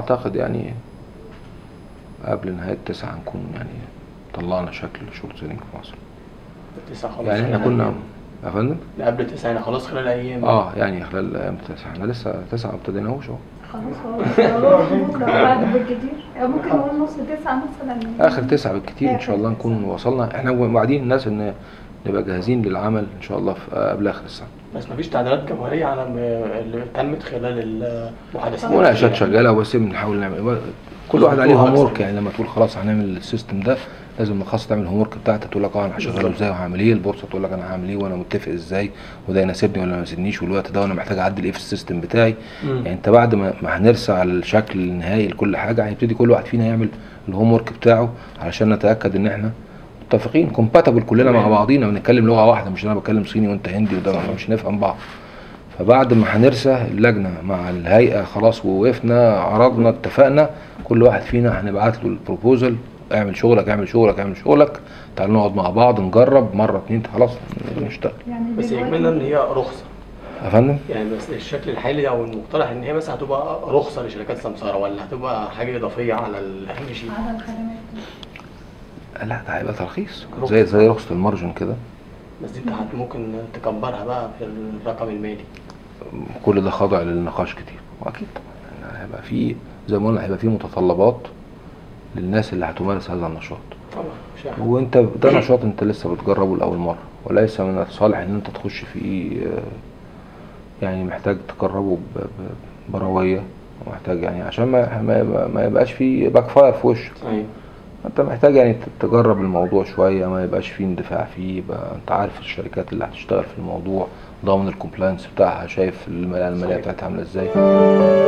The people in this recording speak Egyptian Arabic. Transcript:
اعتقد يعني قبل نهايه تسعة هنكون يعني طلعنا شكل شورت سيلينج في مصر التسعة خلاص يعني احنا خلال كنا أيام. يا فندم لا قبل التسعة يعني خلاص خلال ايام اه يعني خلال ايام تسعة احنا لسه تسعة ما ابتديناهوش اهو خلاص هو بكره بعد بالكتير أو ممكن نقول نص تسعة مثلا اخر تسعة بالكتير ان شاء الله نكون وصلنا احنا واعدين الناس ان نبقى جاهزين للعمل ان شاء الله في قبل اخر السنه بس مفيش تعديلات جماهيرية على م- اللي تمت خلال المحادثات مناقشات شغاله بس بنحاول نعمل كل واحد عليه هوم ورك يعني لما تقول خلاص هنعمل السيستم ده لازم خلاص تعمل الهوم ورك بتاعتك تقول لك اه انا هشغله ازاي وهعمل ايه البورصه تقول لك انا هعمل ايه وانا متفق ازاي وده يناسبني ولا ما يناسبنيش والوقت ده وانا محتاج اعدل ايه في السيستم بتاعي مم. يعني انت بعد ما ما هنرسى على الشكل النهائي لكل حاجه هيبتدي كل واحد فينا يعمل الهوم ورك بتاعه علشان نتاكد ان احنا متفقين كومباتبل كلنا مع تمام. بعضينا بنتكلم لغه واحده مش انا بتكلم صيني وانت هندي وده ما- مش نفهم بعض فبعد ما هنرسى اللجنه مع الهيئه خلاص ووقفنا عرضنا اتفقنا كل واحد فينا هنبعت له البروبوزل اعمل شغلك اعمل شغلك اعمل شغلك تعال نقعد مع بعض نجرب مره اتنين خلاص نشتغل يعني بس دلوقتي- يهمنا ان هي رخصة يا فندم يعني بس الشكل الحالي او المقترح ان هي مثلا هتبقى رخصة لشركات سمسارة ولا هتبقى حاجة اضافية على الهامشي على الخدمات لا ده هيبقى ترخيص رخصة. زي زي رخصه المارجن كده بس دي انت هت- ممكن تكبرها بقى في الرقم المالي كل ده خاضع للنقاش كتير واكيد طبعا يعني هيبقى في زي ما قلنا هيبقى في متطلبات للناس اللي هتمارس هذا النشاط طبعا مش أي حاجة. وانت ده نشاط انت لسه بتجربه لاول مره وليس من الصالح ان انت تخش فيه آه، يعني محتاج تجربه ب- ب- برويه ومحتاج يعني عشان ما ما, ما يبقاش فيه باك فاير في وشك ايوه انت محتاج يعني ت- تجرب الموضوع شويه ما يبقاش فيه اندفاع فيه يبقى انت عارف الشركات اللي هتشتغل في الموضوع ضامن الكومبلاينس بتاعها شايف الماليه الماليه صحيح. بتاعتها عامله ازاي